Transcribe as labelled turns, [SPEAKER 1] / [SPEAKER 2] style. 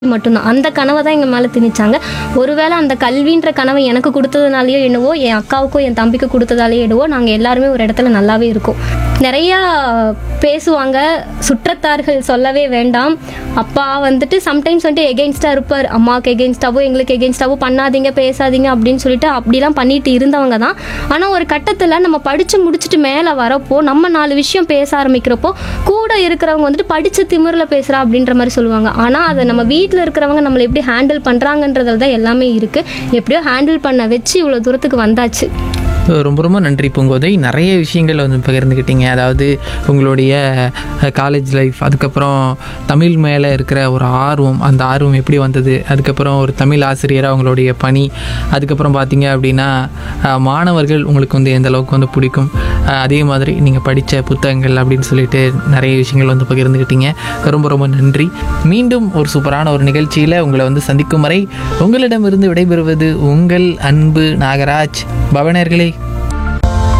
[SPEAKER 1] மட்டும்தான் அந்த கனவை தான் எங்கள் மேலே திணிச்சாங்க ஒருவேளை அந்த கல்வின்ற கனவை எனக்கு கொடுத்ததுனாலயோ என்னவோ என் அக்காவுக்கோ என் தம்பிக்கு கொடுத்ததாலேயோ என்னவோ நாங்கள் எல்லாருமே ஒரு இடத்துல நல்லாவே இருக்கோம் நிறையா பேசுவாங்க சுற்றத்தார்கள் சொல்லவே வேண்டாம் அப்பா வந்துட்டு சம்டைம்ஸ் வந்துட்டு எகெயின்ஸ்டாக இருப்பார் அம்மாவுக்கு எகெயின்ஸ்டாவோ எங்களுக்கு எகெயின்ஸ்டாவோ பண்ணாதீங்க பேசாதீங்க அப்படின்னு சொல்லிட்டு அப்படிலாம் பண்ணிட்டு இருந்தவங்க தான் ஆனால் ஒரு கட்டத்தில் நம்ம படித்து முடிச்சுட்டு மேலே வரப்போ நம்ம நாலு விஷயம் பேச ஆரம்பிக்கிறப்போ கூட இருக்கிறவங்க வந்துட்டு படித்து திமிரில் பேசுகிறா அப்படின்ற மாதிரி சொல்லுவாங்க ஆனால் அதை நம்ம வீட்டில் இருக்கிறவங்க நம்மளை எப்படி ஹேண்டில் பண்ணுறாங்கன்றதுல தான் எல்லாமே இருக்குது எப்படியோ ஹேண்டில் பண்ண வச்சு இவ்வளோ தூரத்துக்கு வந்தாச்சு
[SPEAKER 2] ரொம்ப ரொம்ப நன்றி பூங்கோதை நிறைய விஷயங்கள் வந்து பகிர்ந்துக்கிட்டீங்க அதாவது உங்களுடைய காலேஜ் லைஃப் அதுக்கப்புறம் தமிழ் மேலே இருக்கிற ஒரு ஆர்வம் அந்த ஆர்வம் எப்படி வந்தது அதுக்கப்புறம் ஒரு தமிழ் ஆசிரியராக உங்களுடைய பணி அதுக்கப்புறம் பார்த்தீங்க அப்படின்னா அஹ், மாணவர்கள் உங்களுக்கு வந்து எந்த அளவுக்கு வந்து பிடிக்கும் அஹ், அதே மாதிரி நீங்கள் படித்த புத்தகங்கள் அப்படின்னு சொல்லிட்டு நிறைய விஷயங்கள் வந்து பகிர்ந்துக்கிட்டீங்க ரொம்ப ரொம்ப நன்றி மீண்டும் ஒரு சூப்பரான ஒரு நிகழ்ச்சியில் உங்களை வந்து சந்திக்கும் வரை உங்களிடமிருந்து விடைபெறுவது உங்கள் அன்பு நாகராஜ் பவனர்களே